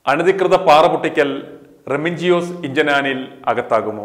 അനധികൃത പാറ പൊട്ടിക്കൽ റെമിഞ്ചിയോസ് ഇഞ്ചനാനിൽ അകത്താകുമോ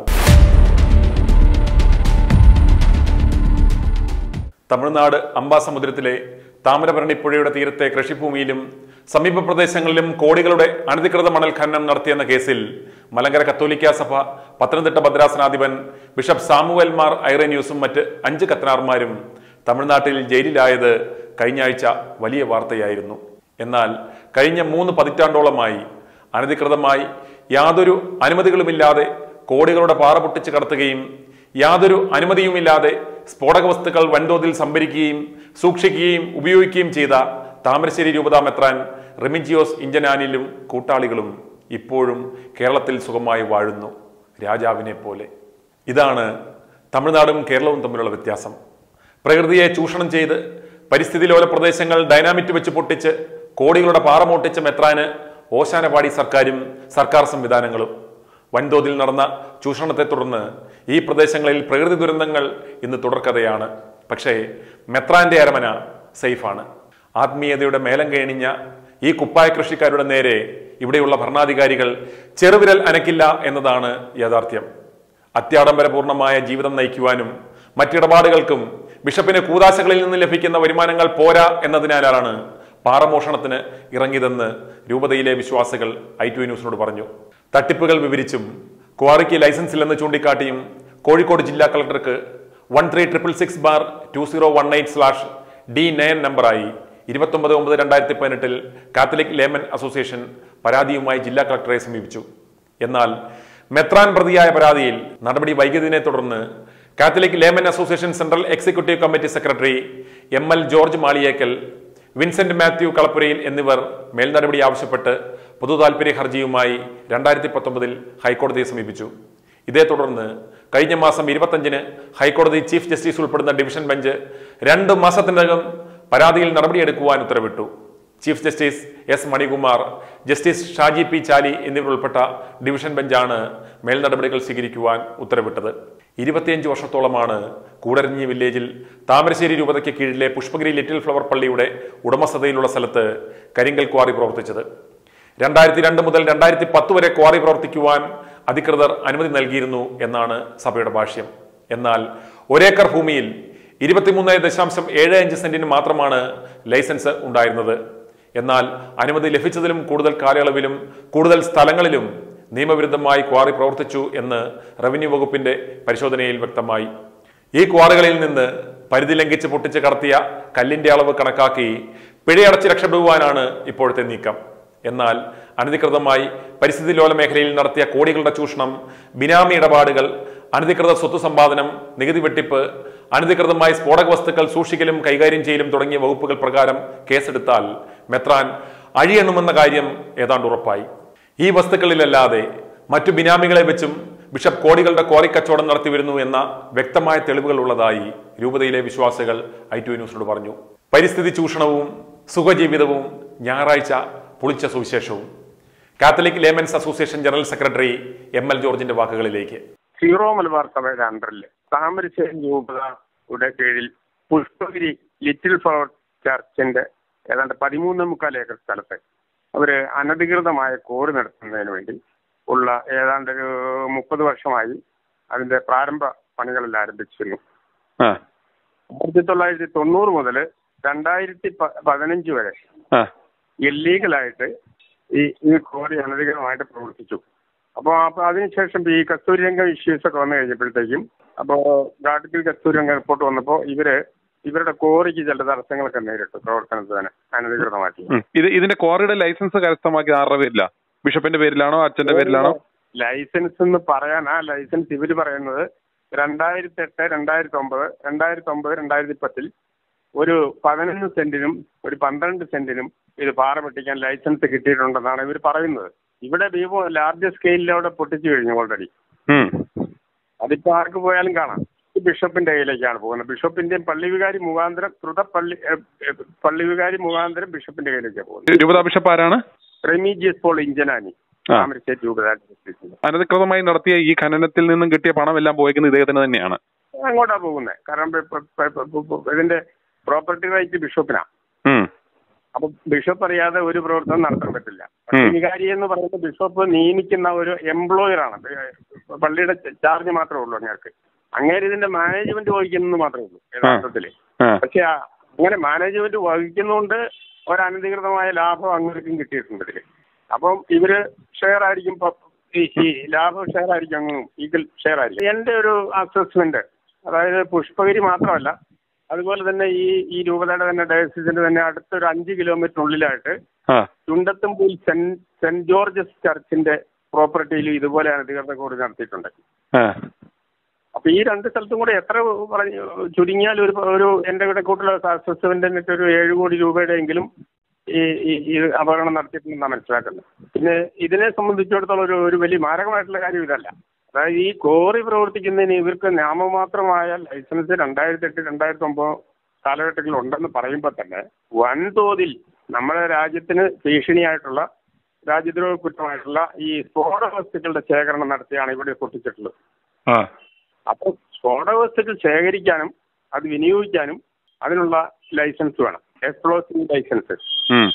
തമിഴ്നാട് അംബാസമുദ്രത്തിലെ താമരഭരണി പുഴയുടെ തീരത്തെ കൃഷിഭൂമിയിലും സമീപ പ്രദേശങ്ങളിലും കോടികളുടെ അനധികൃത മണൽ ഖനനം നടത്തിയെന്ന കേസിൽ മലങ്കര കത്തോലിക്ക സഭ പത്തനംതിട്ട ഭദ്രാസനാധിപൻ ബിഷപ്പ് സാമുവൽ മാർ ഐറേന്യൂസും മറ്റ് അഞ്ച് കത്തനാർമാരും തമിഴ്നാട്ടിൽ ജയിലിലായത് കഴിഞ്ഞ ആഴ്ച വലിയ വാർത്തയായിരുന്നു എന്നാൽ കഴിഞ്ഞ മൂന്ന് പതിറ്റാണ്ടോളമായി അനധികൃതമായി യാതൊരു അനുമതികളുമില്ലാതെ കോടികളുടെ പാറ പൊട്ടിച്ച് കടത്തുകയും യാതൊരു അനുമതിയുമില്ലാതെ സ്ഫോടക വസ്തുക്കൾ വൻതോതിൽ സംഭരിക്കുകയും സൂക്ഷിക്കുകയും ഉപയോഗിക്കുകയും ചെയ്ത താമരശ്ശേരി രൂപതാ മെത്രാൻ റെമിജിയോസ് ഇഞ്ചനാനിലും കൂട്ടാളികളും ഇപ്പോഴും കേരളത്തിൽ സുഖമായി വാഴുന്നു രാജാവിനെ പോലെ ഇതാണ് തമിഴ്നാടും കേരളവും തമ്മിലുള്ള വ്യത്യാസം പ്രകൃതിയെ ചൂഷണം ചെയ്ത് പരിസ്ഥിതി ലോല പ്രദേശങ്ങൾ ഡൈനാമിറ്റ് വെച്ച് പൊട്ടിച്ച് കോടികളുടെ പാറമോട്ടിച്ച മെത്രാന് ഓശാനപാടി സർക്കാരും സർക്കാർ സംവിധാനങ്ങളും വൻതോതിൽ നടന്ന ചൂഷണത്തെ തുടർന്ന് ഈ പ്രദേശങ്ങളിൽ പ്രകൃതി ദുരന്തങ്ങൾ ഇന്ന് തുടർക്കഥയാണ് പക്ഷേ മെത്രാന്റെ അരമന സേഫാണ് ആത്മീയതയുടെ മേലം കേണിഞ്ഞ ഈ കുപ്പായ കൃഷിക്കാരുടെ നേരെ ഇവിടെയുള്ള ഭരണാധികാരികൾ ചെറുവിരൽ അനക്കില്ല എന്നതാണ് യാഥാർത്ഥ്യം അത്യാഡംബരപൂർണമായ ജീവിതം നയിക്കുവാനും മറ്റിടപാടുകൾക്കും ബിഷപ്പിന് കൂതാശകളിൽ നിന്ന് ലഭിക്കുന്ന വരുമാനങ്ങൾ പോരാ എന്നതിനാലാണ് പാറമോഷണത്തിന് ഇറങ്ങിയതെന്ന് രൂപതയിലെ വിശ്വാസികൾ ഐ ടു ന്യൂസിനോട് പറഞ്ഞു തട്ടിപ്പുകൾ വിവരിച്ചും ക്വാറിക്ക് ലൈസൻസ് ഇല്ലെന്ന് ചൂണ്ടിക്കാട്ടിയും കോഴിക്കോട് ജില്ലാ കളക്ടർക്ക് one three triple six bar two zero one eight slash D nine നമ്പറായി ഇരുപത്തൊമ്പത് ഒമ്പത് രണ്ടായിരത്തി പതിനെട്ടിൽ കാത്തലിക് ലേമൻ അസോസിയേഷൻ പരാതിയുമായി ജില്ലാ കളക്ടറെ സമീപിച്ചു എന്നാൽ മെത്രാൻ പ്രതിയായ പരാതിയിൽ നടപടി വൈകിയതിനെ തുടർന്ന് Catholic layman association central executive committee secretary M L George Maliyekkal Vincent Mathew Kalappurayil എന്നിവർ മേൽനടപടി ആവശ്യപ്പെട്ട് പൊതു താൽപര്യ ഹർജിയുമായി രണ്ടായിരത്തി പത്തൊമ്പതിൽ ഹൈക്കോടതിയെ സമീപിച്ചു ഇതേ തുടർന്ന് കഴിഞ്ഞ മാസം ഇരുപത്തഞ്ചിന് ഹൈക്കോടതി ചീഫ് ജസ്റ്റിസ് ഉൾപ്പെടുന്ന ഡിവിഷൻ ബെഞ്ച് രണ്ട് മാസത്തിനകം പരാതിയിൽ നടപടിയെടുക്കുവാൻ ഉത്തരവിട്ടു chief justice S Manikumar justice Shaji P Chaly എന്നിവർ ഉൾപ്പെട്ട ഡിവിഷൻ ബെഞ്ചാണ് മേൽനടപടികൾ സ്വീകരിക്കുവാൻ ഉത്തരവിട്ടത് ഇരുപത്തിയഞ്ച് വർഷത്തോളമാണ് കൂടരഞ്ഞി വില്ലേജിൽ താമരശ്ശേരി രൂപതയ്ക്ക് കീഴിലെ പുഷ്പഗിരി ലിറ്റിൽ ഫ്ലവർ പള്ളിയുടെ ഉടമസ്ഥതയിലുള്ള സ്ഥലത്ത് കരിങ്കൽ ക്വാറി പ്രവർത്തിച്ചത് രണ്ടായിരത്തി രണ്ട് മുതൽ രണ്ടായിരത്തി പത്ത് വരെ ക്വാറി പ്രവർത്തിക്കുവാൻ അധികൃതർ അനുമതി നൽകിയിരുന്നു എന്നാണ് സഭയുടെ ഭാഷ്യം എന്നാൽ ഒരേക്കർ ഭൂമിയിൽ ഇരുപത്തിമൂന്ന് ദശാംശം ഏഴ് അഞ്ച് സെന്റിന് മാത്രമാണ് ലൈസൻസ് ഉണ്ടായിരുന്നത് എന്നാൽ അനുമതി ലഭിച്ചതിലും കൂടുതൽ കാലയളവിലും കൂടുതൽ സ്ഥലങ്ങളിലും നിയമവിരുദ്ധമായി ക്വാറി പ്രവർത്തിച്ചു എന്ന് റവന്യൂ വകുപ്പിന്റെ പരിശോധനയിൽ വ്യക്തമായി ഈ ക്വാറികളിൽ നിന്ന് പരിധി ലംഘിച്ച് പൊട്ടിച്ച് കടത്തിയ കല്ലിന്റെ അളവ് കണക്കാക്കി പിഴയടച്ച് രക്ഷപ്പെടുവാനാണ് ഇപ്പോഴത്തെ നീക്കം എന്നാൽ അനധികൃതമായി പരിസ്ഥിതി ലോല മേഖലയിൽ നടത്തിയ കോടികളുടെ ചൂഷണം ബിനാമി ഇടപാടുകൾ അനധികൃത സ്വത്ത് സമ്പാദനം നികുതി വെട്ടിപ്പ് അനധികൃതമായി സ്ഫോടക വസ്തുക്കൾ സൂക്ഷിക്കലും കൈകാര്യം ചെയ്യലും തുടങ്ങിയ വകുപ്പുകൾ പ്രകാരം കേസെടുത്താൽ മെത്രാൻ അഴിയണമെന്ന കാര്യം ഏതാണ്ട് ഉറപ്പായി ഈ വസ്തുക്കളിലല്ലാതെ മറ്റു ബിനാമികളെ വെച്ചും ബിഷപ്പ് കോടികളുടെ കോറി കച്ചവടം നടത്തിവരുന്നു എന്ന വ്യക്തമായ തെളിവുകൾ ഉള്ളതായി രൂപതയിലെ വിശ്വാസികൾ ഐ ടു ന്യൂസിനോട് പറഞ്ഞു പരിസ്ഥിതി ചൂഷണവും സുഖജീവിതവും ഞായറാഴ്ച പൊളിച്ച സുവിശേഷവും Catholic laymen's association general secretary M L ജോർജിന്റെ വാക്കുകളിലേക്ക് സീറോ മലബാർ സഭയുടെ അണ്ടറിൽ താമരശ്ശേരി രൂപതയുടെ കീഴിൽ പുഷ്പഗിരി ലിറ്റിൽ ഫ്ലവർ ചർച്ചിന്റെ ഏതാണ്ട് പതിമൂന്ന് മുക്കാൽ ഏക്കർ സ്ഥലത്ത് അവര് അനധികൃതമായ കോറി നടത്തുന്നതിന് വേണ്ടി ഉള്ള ഏതാണ്ട് ഒരു മുപ്പത് വർഷമായി അതിന്റെ പ്രാരംഭ പണികളെല്ലാം ആരംഭിച്ചിരുന്നു ആ ആയിരത്തി തൊള്ളായിരത്തി തൊണ്ണൂറ് മുതൽ രണ്ടായിരത്തി പ- പതിനഞ്ച് വരെ ആ ഇല്ലീഗലായിട്ട് ഈ ഈ കോറി അനധികൃതമായിട്ട് പ്രവർത്തിച്ചു അപ്പോൾ അപ്പോൾ അതിനുശേഷം ഈ കസ്തൂരിരംഗം ഇഷ്യൂസ് ഒക്കെ വന്നു കഴിഞ്ഞപ്പോഴത്തേക്കും അപ്പോൾ ഗാഡ്ഗിൽ കസ്തൂരിരംഗം റിപ്പോർട്ട് വന്നപ്പോൾ ഇവര് ഇവരുടെ കോറിക്ക് ചില തടസ്സങ്ങളൊക്കെ നേരിട്ടു പ്രവർത്തനത്തിന് അനധികൃതമാക്കി ഉം. ഇത് ഇതിന്റെ ക്വാറിയുടെ ലൈസൻസ് കരസ്ഥമാക്കി ആരുടെ പേരിലാ ബിഷപ്പിന്റെ പേരിലാണോ അച്ഛന്റെ പേരിലാണോ ലൈസൻസ് എന്ന് പറയാൻ ആ ലൈസൻസ് ഇവര് പറയുന്നത് രണ്ടായിരത്തി എട്ട് രണ്ടായിരത്തി ഒമ്പത് രണ്ടായിരത്തി ഒമ്പത് രണ്ടായിരത്തി പത്തിൽ ഒരു പതിനൊന്ന് സെന്റിനും ഒരു പന്ത്രണ്ട് സെന്റിനും ഇത് പാറ പൊട്ടിക്കാൻ ലൈസൻസ് കിട്ടിയിട്ടുണ്ടെന്നാണ് ഇവർ പറയുന്നത് ഇവിടെ വിവോ ലാർജ് സ്കെയിലിലൂടെ പൊട്ടിച്ചു കഴിഞ്ഞു ഓൾറെഡി ഉം. അതിപ്പോ ആർക്ക് പോയാലും കാണാം ഈ ബിഷപ്പിന്റെ കയ്യിലേക്കാണ് പോകുന്നത് ബിഷപ്പിന്റെയും പള്ളി വികാരി മുഖാന്തരം ദ്രുത പള്ളി ഏ, ഏ, പള്ളി വികാരി മുഖാന്തരം ബിഷപ്പിന്റെ കയ്യിലേക്കാണ് പോകുന്നത് രൂപതാ ബിഷപ്പ് ആരാണ് റെമീജിയസ് പോൾ ഇഞ്ചനാനി ആ. താമരശ്ശേരി രൂപതായിട്ട് അനധികൃതമായി നടത്തിയ ഈ ഖനനത്തിൽ നിന്നും കിട്ടിയ പണം എല്ലാം പോയേക്കുന്നത് ഇദ്ദേഹത്തിന് തന്നെയാണ് അങ്ങോട്ടാ പോകുന്നത് കാരണം ഇപ്പൊ- ഇപ്പൊ- ഇപ്പൊ- ഇപ്പൊ ഇതിന്റെ പ്രോപ്പർട്ടി റൈറ്റ് ബിഷപ്പിനാ ഉം. അപ്പൊ ബിഷപ്പ് അറിയാതെ ഒരു പ്രവർത്തനം നടത്താൻ പറ്റില്ല പക്ഷേ ഉം. വികാരി എന്ന് പറയുന്നത് ബിഷപ്പ് നിയമിക്കുന്ന ഒരു എംപ്ലോയർ ആണ് ഏഹ് പള്ളിയുടെ ചാർജ് മാത്രമേ ഉള്ളൂ അങ്ങേർക്ക് അങ്ങേര് ഇതിന്റെ മാനേജ്മെന്റ് വഹിക്കുന്നത് മാത്രമേ ഉള്ളൂ യഥാർത്ഥത്തില് ആ പക്ഷെ ആ- അങ്ങനെ മാനേജ്മെന്റ് വഹിക്കുന്നതുകൊണ്ട് ഒരു അനധികൃതമായ ലാഭം അങ്ങേർക്കും കിട്ടിയിട്ടുണ്ട് ഇതില് അപ്പം ഇവര് ഷെയർ ആയിരിക്കും ഇപ്പൊ ഈ ഈ ലാഭം ഷെയർ ആയിരിക്കും അങ്ങ് ഈക്വൽ ഷെയർ ആയിരിക്കും എന്റെ ഒരു അസസ്മെന്റ് അതായത് പുഷ്പഗിരി മാത്രമല്ല അതുപോലെ തന്നെ ഈ ഈ രൂപതയുടെ തന്നെ ഡയസിന്റെ തന്നെ അടുത്തൊരു അഞ്ച് കിലോമീറ്ററിനുള്ളിലായിട്ട് ആ ചുണ്ടത്തുംപൂൽ സെന്റ് സെന്റ് ജോർജസ് ചർച്ചിന്റെ പ്രോപ്പർട്ടിയിലും ഇതുപോലെ അനധികൃത കൂടി നടത്തിയിട്ടുണ്ട് ആ അപ്പൊ ഈ രണ്ട് സ്ഥലത്തും കൂടെ എത്ര പറഞ്ഞു ചുരുങ്ങിയാൽ ഒരു ഒരു എന്റെ കൂടെ കൂട്ടുള്ള സസ്പെൻഡിന് ഒരു ഏഴ് കോടി രൂപയുടെ എങ്കിലും ഈ ഈ ഈ അപകടം നടത്തിയിട്ടുണ്ടെന്നാണ് മനസ്സിലാക്കുന്നത് പിന്നെ ഇതിനെ സംബന്ധിച്ചിടത്തോളം ഒരു ഒരു വലിയ മാരകമായിട്ടുള്ള കാര്യം ഇതല്ല അതായത് ഈ കോറി പ്രവർത്തിക്കുന്നതിന് ഇവർക്ക് നാമമാത്രമായ ലൈസൻസ് രണ്ടായിരത്തി എട്ട് രണ്ടായിരത്തി ഒമ്പത് കാലഘട്ടങ്ങളിൽ ഉണ്ടെന്ന് പറയുമ്പോൾ തന്നെ വൻതോതിൽ നമ്മുടെ രാജ്യത്തിന് ഭീഷണിയായിട്ടുള്ള രാജ്യദ്രോഹ കുറ്റമായിട്ടുള്ള ഈ സ്ഫോടക വസ്തുക്കളുടെ ശേഖരണം നടത്തിയാണ് ഇവിടെ പൊട്ടിച്ചിട്ടുള്ളത് ആ അപ്പോൾ സ്ഫോടക വസ്തുക്കൾ ശേഖരിക്കാനും അത് വിനിയോഗിക്കാനും അതിനുള്ള ലൈസൻസ് വേണം എക്സ്പ്ലോസീവ് ലൈസൻസ് ഉം.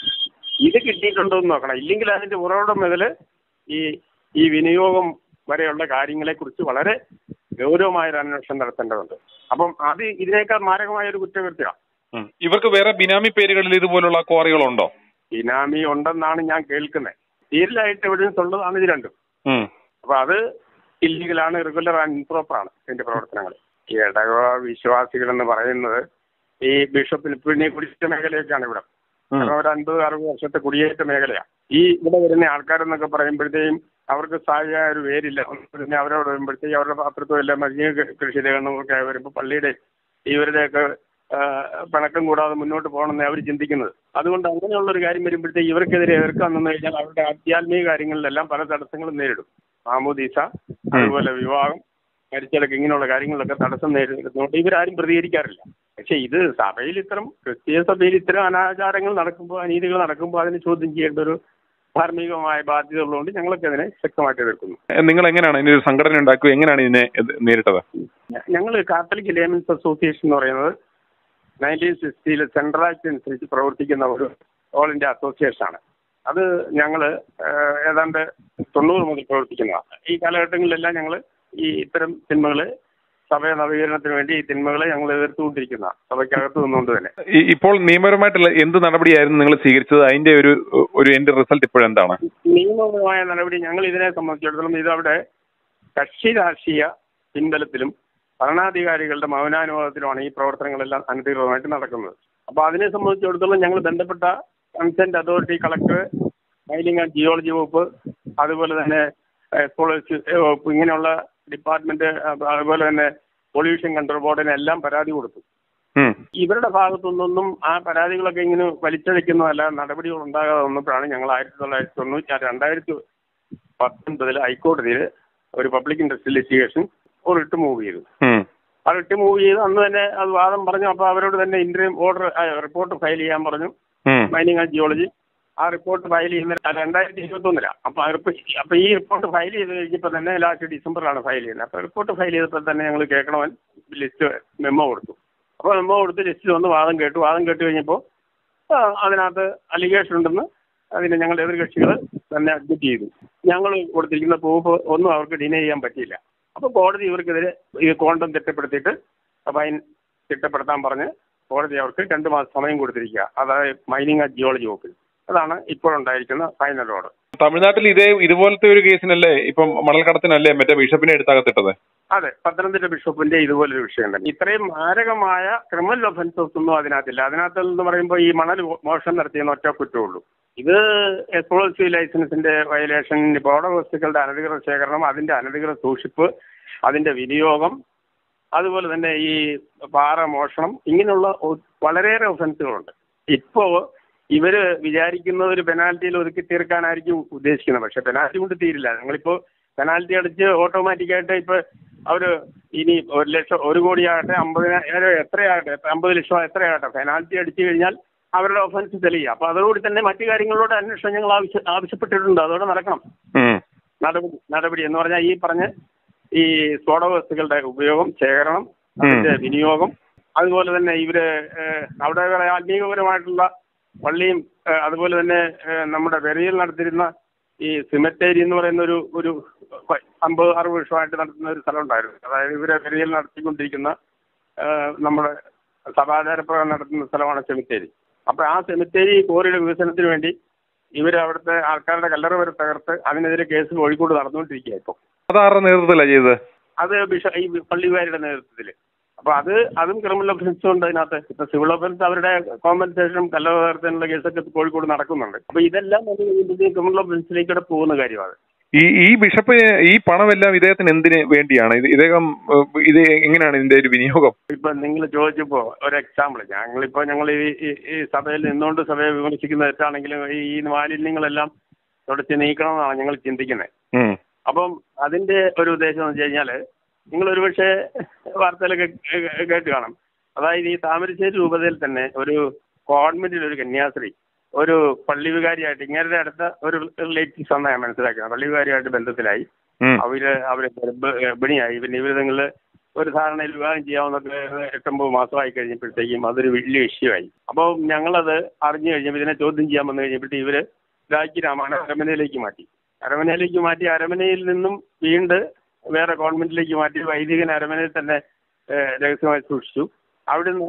ഇത് കിട്ടിയിട്ടുണ്ടോ എന്ന് നോക്കണം ഇല്ലെങ്കിൽ അതിന്റെ ഉറവിടം മുതൽ ഈ ഈ വിനിയോഗം വരെയുള്ള കാര്യങ്ങളെ കുറിച്ച് വളരെ ഗൗരവമായ ഒരു അന്വേഷണം നടത്തേണ്ടതുണ്ട് അപ്പം അത് ഇതിനേക്കാൾ മാരകമായ ഒരു കുറ്റകൃത്യമാണ് ഉം. ഇവർക്ക് വേറെ ബിനാമി പേരുകളിൽ ഇതുപോലുള്ള ക്വാറികളുണ്ടോ ഇനാമി ഉണ്ടെന്നാണ് ഞാൻ കേൾക്കുന്നത് സീരിയലായിട്ട് എവിഡൻസ് ഉള്ളതാണ് ഇത് രണ്ടും ഉം. അപ്പൊ അത് ഇല്ലീഗലാണ് ഇറഗുലർ ആൻഡ് ഇംപ്രോപ്പർ ആണ് ഇതിന്റെ പ്രവർത്തനങ്ങൾ ഈ ഇടവ വിശ്വാസികൾ എന്ന് പറയുന്നത് ഈ ബിഷപ്പിന് പിന്നെ കുടിയേറ്റ മേഖലയൊക്കെയാണ് ഇവിടെ ഉം. കാരണം ഒരു അൻപത് അറുപത് വർഷത്തെ കുടിയേറ്റ മേഖലയാണ് ഈ ഇവിടെ വരുന്ന ആൾക്കാരെന്നൊക്കെ പറയുമ്പോഴത്തേക്കും അവർക്ക് സ്ഥായിയായ ഒരു പേരില്ല പിന്നെ അവരോട് വരുമ്പോഴത്തേക്കും അവരുടെ പാത്രത്വം എല്ലാം മരിഞ്ഞ കൃഷി ചെയ്യണമൊക്കെ വരുമ്പോൾ പള്ളിയുടെ ഇവരുടെയൊക്കെ ആ, പിണക്കം കൂടാതെ മുന്നോട്ട് പോകണമെന്ന് അവർ ചിന്തിക്കുന്നത് അതുകൊണ്ട് അങ്ങനെയുള്ള ഒരു കാര്യം വരുമ്പോഴത്തേക്ക് ഇവർക്കെതിരെ എതിർക്കാൻ നിന്ന് കഴിഞ്ഞാൽ അവരുടെ ആധ്യാത്മിക കാര്യങ്ങളിലെല്ലാം പല തടസ്സങ്ങളും നേരിടും മാമോദീസ അതുപോലെ വിവാഹം മരിച്ചടക്കം ഇങ്ങനെയുള്ള കാര്യങ്ങളിലൊക്കെ തടസ്സം നേരിടുന്നതുകൊണ്ട് ഇവരാരും പ്രതികരിക്കാറില്ല പക്ഷെ ഇത് സഭയിൽ ഇത്തരം ക്രിസ്തീയ സഭയിൽ ഇത്തരം അനാചാരങ്ങൾ നടക്കുമ്പോൾ അനീതികൾ നടക്കുമ്പോൾ അതിനെ ചോദ്യം ചെയ്യേണ്ട ഒരു ധാർമ്മികമായ ബാധ്യത ഉള്ളതുകൊണ്ട് ഞങ്ങളൊക്കെ അതിനെ ശക്തമായിട്ട് എതിർക്കുന്നു നിങ്ങൾ എങ്ങനെയാണ് ഇതിന്റെ ഒരു സംഘടന ഉണ്ടാക്കുക എങ്ങനെയാണ് ഇതിനെ എത് നേരിട്ടത് ഞങ്ങൾ കാത്തലിക് ലേമൻസ് അസോസിയേഷൻ എന്ന് പറയുന്നത് നയൻറ്റീൻ സിക്സ്റ്റിയിൽ സെൻട്രൽ ആക്ട് അനുസരിച്ച് പ്രവർത്തിക്കുന്ന ഒരു ഓൾ ഇന്ത്യ അസോസിയേഷൻ ആണ് അത് ഞങ്ങൾ ഏതാണ്ട് തൊണ്ണൂറ് മുതൽ പ്രവർത്തിക്കുന്നതാണ് ഈ കാലഘട്ടങ്ങളിലെല്ലാം ഞങ്ങൾ ഈ ഇത്തരം തിന്മകൾ സഭ നവീകരണത്തിന് വേണ്ടി ഈ തിന്മകളെ ഞങ്ങൾ എതിർത്തുകൊണ്ടിരിക്കുന്നതാണ് സഭയ്ക്കകത്ത് നിന്നുകൊണ്ട് തന്നെ ഈ- ഇപ്പോൾ നിയമപരമായിട്ടുള്ള എന്ത് നടപടിയായിരുന്നു നിങ്ങൾ സ്വീകരിച്ചത് അതിന്റെ ഒരു ഒരു എന്റെ റിസൾട്ട് ഇപ്പോഴെന്താണ് നിയമപരമായ നടപടി ഞങ്ങൾ ഇതിനെ സംബന്ധിച്ചിടത്തോളം ഇതവിടെ കക്ഷി രാഷ്ട്രീയ പിൻബലത്തിലും ഭരണാധികാരികളുടെ മൗനാനുഭവത്തിലുമാണ് ഈ പ്രവർത്തനങ്ങളെല്ലാം അനധികൃതമായിട്ട് നടക്കുന്നത് അപ്പോൾ അതിനെ സംബന്ധിച്ചിടത്തോളം ഞങ്ങൾ ബന്ധപ്പെട്ട consent authority collector mining and geology വകുപ്പ് അതുപോലെ തന്നെ എക്സ്പ്ലോറേഷൻ വകുപ്പ് ഇങ്ങനെയുള്ള ഡിപ്പാർട്ട്മെന്റ് അതുപോലെ തന്നെ പൊല്യൂഷൻ കൺട്രോൾ ബോർഡിന് എല്ലാം പരാതി കൊടുത്തു ഉം. ഇവരുടെ ഭാഗത്തുനിന്നൊന്നും ആ പരാതികളൊക്കെ ഇങ്ങനെ വലിച്ചഴിക്കുന്നതല്ല നടപടികൾ ഉണ്ടാകാതെ വന്നപ്പോഴാണ് ഞങ്ങൾ ആയിരത്തി തൊള്ളായിരത്തി തൊണ്ണൂറ്റി രണ്ടായിരത്തി പത്തൊൻപതിൽ ഹൈക്കോടതിയിൽ ഒരു പബ്ലിക് ഇൻട്രസ്റ്റ് ലിറ്റിഗേഷൻ ഒരു റിട്ട് മൂവ് ചെയ്തു ഉം. ആ റിട്ട് മൂവ് ചെയ്ത് അന്ന് തന്നെ അത് വാദം പറഞ്ഞു അപ്പോൾ അവരോട് തന്നെ ഇന്റർവ്യൂ ഓർഡർ റിപ്പോർട്ട് ഫയൽ ചെയ്യാൻ പറഞ്ഞു ഉം. മൈനിങ് ആൻഡ് ജിയോളജി ആ റിപ്പോർട്ട് ഫയൽ ചെയ്യുന്ന രണ്ടായിരത്തി ഇരുപത്തി ഒന്നിലാണ് അപ്പൊ ആ റിപ്പ- അപ്പൊ ഈ റിപ്പോർട്ട് ഫയൽ ചെയ്ത് കഴിഞ്ഞപ്പോൾ തന്നെ ലാസ്റ്റ് ഡിസംബറിലാണ് ഫയൽ ചെയ്യുന്നത് അപ്പൊ റിപ്പോർട്ട് ഫയൽ ചെയ്തപ്പോൾ തന്നെ ഞങ്ങൾ കേൾക്കണമെന്ന് ലിസ്റ്റ് മെമ്മോ കൊടുത്തു അപ്പോൾ മെമ്മോ കൊടുത്ത് ലിസ്റ്റിൽ വന്ന് വാദം കേട്ടു വാദം കേട്ട് കഴിഞ്ഞപ്പോൾ ആ, അതിനകത്ത് അലിഗേഷൻ ഉണ്ടെന്ന് അതിന് ഞങ്ങൾ എതിർകക്ഷികൾ തന്നെ അഡ്മിറ്റ് ചെയ്തു ഞങ്ങൾ കൊടുത്തിരിക്കുന്ന പ്രൂഫ് ഒന്നും അവർക്ക് ഡിനൈ ചെയ്യാൻ പറ്റിയില്ല അപ്പോൾ കോടതി ഇവർക്കെതിരെ ഈ കോണ്ടം തിട്ടപ്പെടുത്തിയിട്ട് ഫൈൻ തിട്ടപ്പെടുത്താൻ പറഞ്ഞ് കോടതി അവർക്ക് രണ്ട് മാസം സമയം കൊടുത്തിരിക്കുക അതായത് മൈനിങ് ആൻഡ് ജിയോളജി വകുപ്പിൽ അതാണ് ഇപ്പോഴുണ്ടായിരിക്കുന്ന ഫൈനൽ ഓർഡർ തമിഴ്നാട്ടിൽ ഇതേ ഇതുപോലത്തെ ഒരു കേസിനല്ലേ ഇപ്പം മണൽക്കടത്തിനല്ലേ മറ്റേ ബിഷപ്പിനെ എടുത്തകത്തിട്ടത് അതെ പത്തനംതിട്ട ബിഷപ്പിന്റെ ഇതുപോലൊരു വിഷയം തന്നെ ഇത്രയും മാരകമായ ക്രിമിനൽ ഒഫൻസസ് ഒന്നും അതിനകത്തില്ല അതിനകത്ത് എന്ന് പറയുമ്പോൾ ഈ മണൽ മോഷണം നടത്തിയെന്ന് ഒറ്റ കുറ്റമുള്ളൂ ഇത് എക്സ്പ്ലോസീവ് ലൈസൻസിന്റെ വയലേഷൻ ബോർഡർ വസ്തുക്കളുടെ അനധികൃത ശേഖരണം അതിന്റെ അനധികൃത സൂക്ഷിപ്പ് അതിന്റെ വിനിയോഗം അതുപോലെ തന്നെ ഈ പാറ മോഷണം ഇങ്ങനെയുള്ള ഒ- വളരെയേറെ ഒഫൻസുകളുണ്ട് ഇപ്പോ ഇവര് വിചാരിക്കുന്ന ഒരു പെനാൽറ്റിയിൽ ഒതുക്കി തീർക്കാനായിരിക്കും ഉദ്ദേശിക്കുന്നത് പക്ഷെ പെനാൽറ്റി കൊണ്ട് തീരില്ല ഞങ്ങളിപ്പോ പെനാൽറ്റി അടിച്ച് ഓട്ടോമാറ്റിക്കായിട്ട് ഇപ്പൊ അവര് ഇനി ഒരു ലക്ഷം ഒരു കോടിയാകട്ടെ അമ്പതിനായിരം എത്രയാകട്ടെ അമ്പത് ലക്ഷം എത്രയാകട്ടെ പെനാൽറ്റി അടിച്ചു കഴിഞ്ഞാൽ അവരുടെ ഒഫൻസ് തെളിയുക അപ്പൊ അതോടുകൂടി തന്നെ മറ്റു കാര്യങ്ങളോട് അന്വേഷണം ഞങ്ങൾ ആവശ്യ ആവശ്യപ്പെട്ടിട്ടുണ്ട് അതോടെ നടക്കണം ഉം. നടപടി നടപടി എന്ന് പറഞ്ഞാൽ ഈ പറഞ്ഞ ഈ സ്ഫോടക വസ്തുക്കളുടെ ഉപയോഗം ശേഖരണം അതിന്റെ വിനിയോഗം അതുപോലെ തന്നെ ഇവര് ഏഹ്, അവിടെ കുറെ ആത്മീയപരമായിട്ടുള്ള പള്ളിയും ഏഹ്, അതുപോലെ തന്നെ ഏഹ്, നമ്മുടെ വെറിയിൽ നടത്തിയിരുന്ന ഈ സിമറ്റേരി എന്ന് പറയുന്ന ഒരു ഒരു പ- അമ്പത് അറുപത് വർഷമായിട്ട് നടത്തുന്ന ഒരു സ്ഥലം ഉണ്ടായിരുന്നു അതായത് ഇവരെ വെറിയിൽ നടത്തിക്കൊണ്ടിരിക്കുന്ന ഏഹ്, നമ്മുടെ സദാചാരപ്രകാരം നടത്തുന്ന സ്ഥലമാണ് സെമിത്തേരി അപ്പൊ ആ സെമിത്തേരി കോറിയുടെ വികസനത്തിന് വേണ്ടി ഇവർ അവിടുത്തെ ആൾക്കാരുടെ കല്ലറ വരെ തകർത്ത് അതിനെതിരെ കേസ് കോഴിക്കോട് നടന്നുകൊണ്ടിരിക്കുക ഇപ്പോൾ അതാരുടെ നേതൃത്വത്തിലാണ് ചെയ്തത് അത് ബിഷ ഈ പള്ളിവാരുടെ നേതൃത്വത്തിൽ അപ്പൊ അത് അതും ക്രിമിനൽ ഒഫൻസും ഉണ്ട് അതിനകത്ത് ഇപ്പൊ സിവിൽ ഒഫൻസ് അവരുടെ കോമ്പൻസേഷനും കല്ലറ തകർത്തതിനുള്ള കേസൊക്കെ കോഴിക്കോട് നടക്കുന്നുണ്ട് അപ്പൊ ഇതെല്ലാം അത് കഴിയുമ്പോഴത്തേക്കും ക്രിമിനൽ ഒഫൻസിലേക്കൂടെ പോകുന്ന കാര്യമാണ് ഈ ഈ ബിഷപ്പ് ഈ പണമെല്ലാം ഇദ്ദേഹത്തിന് എന്തിന് വേണ്ടിയാണ് ഇത് ഇദ്ദേഹം ഏഹ്, ഇത് എങ്ങനെയാണ് ഇതിന്റെ ഒരു വിനിയോഗം ഇപ്പൊ നിങ്ങൾ ചോദിച്ചപ്പോ ഒരു എക്സാമ്പിൾ ഞങ്ങളിപ്പോ ഞങ്ങൾ ഈ ഈ- ഈ സഭയിൽ നിന്നുകൊണ്ട് സഭയെ വിമർശിക്കുന്ന തെറ്റാണെങ്കിലും ഈ ഈ മാലിന്യങ്ങളെല്ലാം തുടച്ച് നീക്കണമെന്നാണ് ഞങ്ങൾ ചിന്തിക്കുന്നത് ഉം. അപ്പം അതിന്റെ ഒരു ഉദ്ദേശം എന്ന് വെച്ച് കഴിഞ്ഞാല് നിങ്ങൾ ഒരുപക്ഷെ വാർത്തയിലൊക്കെ കേ- കേട്ട് കാണും അതായത് ഈ താമരശ്ശേരി രൂപതയിൽ തന്നെ ഒരു കോൺവെന്റിൽ ഒരു കന്യാസ്ത്രീ ഒരു പള്ളി വികാരിയായിട്ട് ഇങ്ങനെ അടുത്ത ഒരു റിലേറ്റീവ്സ് ആണ് ഞാൻ മനസ്സിലാക്കുന്നത് പള്ളി വികാരിയായിട്ട് ബന്ധത്തിലായി ഉം. അവര് അവര് ഗർഭ- ഗർഭിണിയായി പിന്നെ ഇവര് നിങ്ങള് ഒരു ധാരണയിൽ വിവാഹം ചെയ്യാവുന്നൊക്കെ എട്ടൊമ്പത് മാസമായി കഴിഞ്ഞപ്പോഴത്തേക്കും അതൊരു വലിയ ഇഷ്യൂ അപ്പോൾ ഞങ്ങളത് അറിഞ്ഞു കഴിഞ്ഞപ്പോൾ ഇതിനെ ചോദ്യം ചെയ്യാൻ വന്നു കഴിഞ്ഞപ്പോഴത്തേക്ക് ഇവര് രാജ്യ രാമാണ് അരമനയിലേക്ക് മാറ്റി അരമനയിലേക്ക് മാറ്റി അരമനയിൽ നിന്നും വീണ്ട് വേറെ ഗവൺമെന്റിലേക്ക് മാറ്റി വൈദികൻ അരമനയിൽ തന്നെ ഏഹ്, രഹസ്യമായി സൂക്ഷിച്ചു അവിടുന്ന്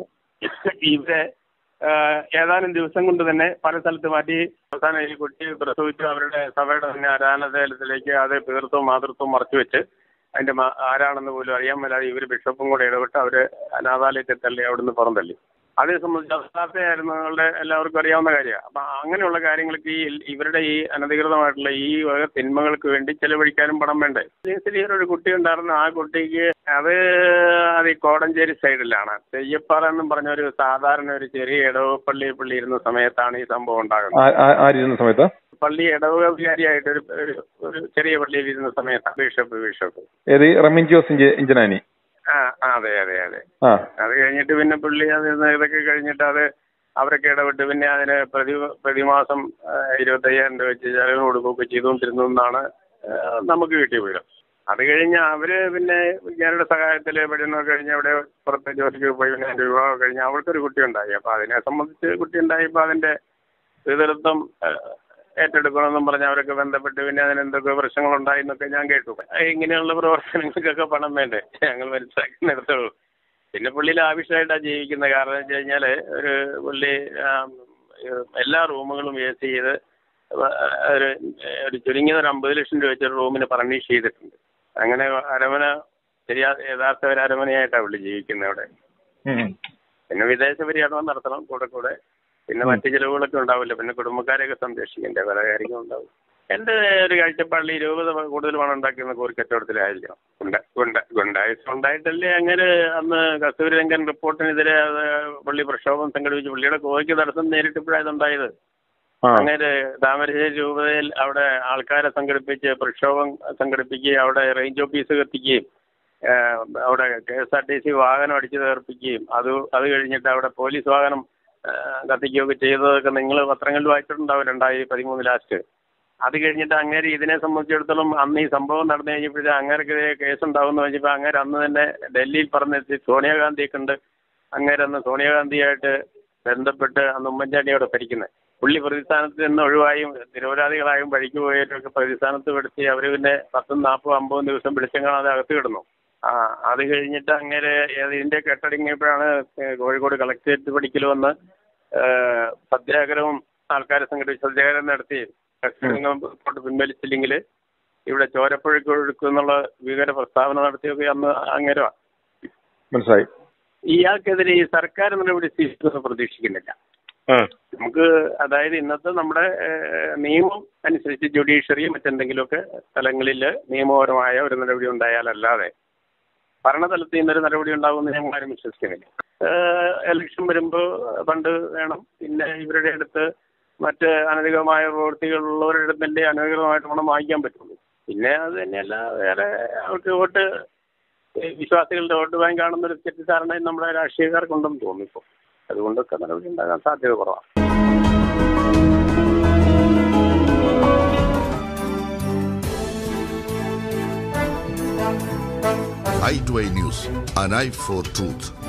ഇവരെ ഏഹ്, ഏതാനും ദിവസം കൊണ്ട് തന്നെ പല സ്ഥലത്ത് മാറ്റി അവസാനം ഈ കുട്ടി പ്രസവിച്ചു അവരുടെ സഭയുടെ തന്നെ ആരാധനാലയത്തിലേക്ക് അത് പിതൃത്വം മാതൃത്വം മറച്ചു വെച്ച് അതിന്റെ മ- ആരാണെന്ന് പോലും അറിയാൻ മേലാതെ ഇവർ ബിഷപ്പും കൂടെ ഇടപെട്ട് അവര് അനാഥാലയത്തിൽ തള്ളി അവിടുന്ന് പുറന്തള്ളി അതേ സംബന്ധിച്ച് അവസ്ഥാർത്ഥയായിരുന്നു നിങ്ങളുടെ എല്ലാവർക്കും അറിയാവുന്ന കാര്യമാണ് അപ്പൊ അങ്ങനെയുള്ള കാര്യങ്ങൾക്ക് ഈ ഇവരുടെ ഈ അനധികൃതമായിട്ടുള്ള ഈ വക തിന്മകൾക്ക് വേണ്ടി ചെലവഴിക്കാനും പണം വേണ്ടേ നഴ്സറിയിൽ ഒരു കുട്ടി ഉണ്ടായിരുന്നു ആ കുട്ടിക്ക് അത് അത് ഈ കോടഞ്ചേരി സൈഡിലാണ് തെയ്യപ്പാറ എന്നും പറഞ്ഞ ഒരു സാധാരണ ഒരു ചെറിയ ഇടവപ്പള്ളി പള്ളി ഇരുന്ന സമയത്താണ് ഈ സംഭവം ഉണ്ടാകുന്നത് ആ- ആ- ആരിരുന്ന സമയത്ത് പള്ളി ഇടവക വികാരിയായിട്ട് ഒരു ഒരു- ഒരു ചെറിയ പള്ളിയിൽ ഇരുന്ന സമയത്താണ് ബിഷപ്പ് ബിഷപ്പ് ഏത് റമിൻജിയോസ് ഇഞ്ച- ഇഞ്ചനാനി ആ ആ, അതെ അതെ അതെ ആ അത് കഴിഞ്ഞിട്ട് പിന്നെ പുള്ളി അത് ഇതൊക്കെ കഴിഞ്ഞിട്ട് അത് അവരൊക്കെ ഇടപെട്ട് പിന്നെ അതിന് പ്രതി പ്രതിമാസം ആ, ഇരുപത്തയ്യായിരം രൂപ വെച്ച് ചെലവിന് കൊടുക്കുകയൊക്കെ ചെയ്തുകൊണ്ടിരുന്നു എന്നാണ് ആ, നമുക്ക് കിട്ടിയ വിവരം അത് കഴിഞ്ഞ് അവര് പിന്നെ വിജ്ഞാനിയുടെ സഹായത്തിൽ പഠനമൊക്കെ കഴിഞ്ഞ് അവിടെ പുറത്തെ ജോലിക്ക് പോയി പിന്നെ അതിന്റെ വിവാഹം കഴിഞ്ഞ് അവൾക്കൊരു കുട്ടി ഉണ്ടായി അപ്പൊ അതിനെ സംബന്ധിച്ച് കുട്ടി ഉണ്ടായപ്പോൾ അതിന്റെ പിതൃത്വം ആ, ഏറ്റെടുക്കണമെന്നും പറഞ്ഞ് അവരൊക്കെ ബന്ധപ്പെട്ട് പിന്നെ അതിന് എന്തൊക്കെ പ്രശ്നങ്ങളുണ്ടായി എന്നൊക്കെ ഞാൻ കേട്ടു ഇങ്ങനെയുള്ള പ്രവർത്തനങ്ങൾക്കൊക്കെ പണം വേണ്ടേ ഞങ്ങൾ മനസ്സിലാക്കുന്നിടത്തുള്ളൂ പിന്നെ പുള്ളി ലാവിഷായിട്ടാണ് ജീവിക്കുന്നത് കാരണം വെച്ച് കഴിഞ്ഞാൽ ഒരു പുള്ളി ആം, ഏഹ്, എല്ലാ റൂമുകളും എ സി ചെയ്ത് വ- ഒരു ഒരു ചുരുങ്ങിയത് ഒരു അമ്പത് ലക്ഷം രൂപ വെച്ച് ഒരു റൂമിന് ഫർണിഷ് ചെയ്തിട്ടുണ്ട് അങ്ങനെ അരമന ശരിയാ യഥാർത്ഥ ഒരു അരമനയായിട്ടാണ് പുള്ളി ജീവിക്കുന്നത് അവിടെ ഉം. പിന്നെ വിദേശ പര്യടനം നടത്തണം കൂടെ കൂടെ പിന്നെ മറ്റു ചിലവുകളൊക്കെ ഉണ്ടാവില്ല പിന്നെ കുടുംബക്കാരെയൊക്കെ സംരക്ഷിക്കേണ്ട പല കാര്യങ്ങളും ഉണ്ടാവും എന്റെ ഒരു കാഴ്ചപ്പാടിൽ ഈ രൂപത കൂടുതൽ പണം ഉണ്ടാക്കുന്ന കോറി കച്ചവടത്തിലായിരിക്കണം ഗുണ്ട ഗുണ്ട ഗുണ്ടായുസം ഉണ്ടായിട്ടല്ലേ അങ്ങനെ അന്ന് കസ്തൂരിരംഗൻ റിപ്പോർട്ടിനെതിരെ അത് പള്ളി പ്രക്ഷോഭം സംഘടിപ്പിച്ച് പുള്ളിയുടെ കോഴിക്ക് തടസ്സം നേരിട്ടപ്പോഴാണ് ഇതുണ്ടായത് ആ അങ്ങനെ താമരശ്ശേരി രൂപതയിൽ അവിടെ ആൾക്കാരെ സംഘടിപ്പിച്ച് പ്രക്ഷോഭം സംഘടിപ്പിക്കുകയും അവിടെ റേഞ്ച് ഓഫീസ് കത്തിക്കുകയും ഏഹ്, അവിടെ K S R T C വാഹനം അടിച്ചു തീർപ്പിക്കുകയും അത് അത് കഴിഞ്ഞിട്ട് അവിടെ പോലീസ് വാഹനം ഏഹ്, കത്തിക്കുകയൊക്കെ ചെയ്തതൊക്കെ നിങ്ങൾ പത്രങ്ങളിൽ വായിച്ചിട്ടുണ്ടാവും രണ്ടായിരത്തി പതിമൂന്ന് ലാസ്റ്റ് അത് കഴിഞ്ഞിട്ട് അങ്ങേര് ഇതിനെ സംബന്ധിച്ചിടത്തോളം അന്ന് ഈ സംഭവം നടന്നു കഴിഞ്ഞപ്പോഴേ അങ്ങേർക്കെതിരെ കേസ് ഉണ്ടാവുമെന്ന് വെച്ചപ്പോൾ അങ്ങേര് അന്ന് തന്നെ ഡൽഹിയിൽ പറഞ്ഞെത്തി സോണിയാഗാന്ധിയെ കണ്ട് അങ്ങേരന്ന് സോണിയാഗാന്ധിയായിട്ട് ബന്ധപ്പെട്ട് അന്ന് ഉമ്മൻചാണ്ടി അവിടെ ഭരിക്കുന്നത് പുള്ളി പ്രതിസ്ഥാനത്ത് നിന്ന് ഒഴിവായും നിരപരാധികളായും വഴിക്ക് പോയവരൊക്കെ പ്രതിസ്ഥാനത്ത് പെടുത്തി അവർ പിന്നെ പത്തും നാൽപ്പതും അമ്പതും ദിവസം പിടിച്ചും കാണാതെ അകത്ത് കിടന്നു ആ അത് കഴിഞ്ഞിട്ട് അങ്ങനെ ഇതിന്റെ കെട്ടടങ്ങിയപ്പോഴാണ് ഏഹ് കോഴിക്കോട് കളക്ടറേറ്റ് പഠിക്കൽ വന്ന് ഏഹ് സത്യാഗ്രഹവും ആൾക്കാരെ സംഘടിപ്പിച്ച് സത്യാഗ്രഹം നടത്തി റിപ്പോർട്ട് പിൻവലിച്ചില്ലെങ്കിൽ ഇവിടെ ചോരപ്പുഴയ്ക്ക് ഒഴുക്കും എന്നുള്ള ഭീകര പ്രസ്താവന നടത്തിയൊക്കെ അന്ന് അങ്ങേരവാ മനസ്സിലായി ഇയാൾക്കെതിരെ ഈ സർക്കാർ നടപടി സ്വീകരിക്കുമെന്ന് പ്രതീക്ഷിക്കുന്നില്ല ആ നമുക്ക് അതായത് ഇന്നത്തെ നമ്മുടെ ഏഹ്, നിയമം അനുസരിച്ച് ജുഡീഷ്യറി മറ്റെന്തെങ്കിലുമൊക്കെ സ്ഥലങ്ങളിൽ നിയമപരമായ ഒരു നടപടി ഉണ്ടായാലല്ലാതെ ഭരണതലത്തിൽ നിന്നൊരു നടപടി ഉണ്ടാകുമെന്ന് ഞങ്ങൾ ആരും വിശ്വസിക്കുന്നില്ല ഏഹ്, ഇലക്ഷൻ വരുമ്പോൾ ഫണ്ട് വേണം പിന്നെ ഇവരുടെ അടുത്ത് മറ്റ് അനധികമായ പ്രവൃത്തികളുള്ളവരുടെ അടുത്തല്ലേ അനധികൃതമായിട്ട് പണം വാങ്ങിക്കാൻ പറ്റുള്ളൂ പിന്നെ അത് തന്നെയല്ല വേറെ അവർക്ക് വോട്ട് ഏഹ്, വിശ്വാസികളുടെ വോട്ട് ബാങ്ക് കാണുന്നൊരു തെറ്റിദ്ധാരണ നമ്മുടെ രാഷ്ട്രീയക്കാർക്കുണ്ടെന്ന് തോന്നുന്നു ഇപ്പോൾ അതുകൊണ്ടൊക്കെ നടപടി ഉണ്ടാകാൻ സാധ്യത കുറവാണ് i2i News, an eye for truth.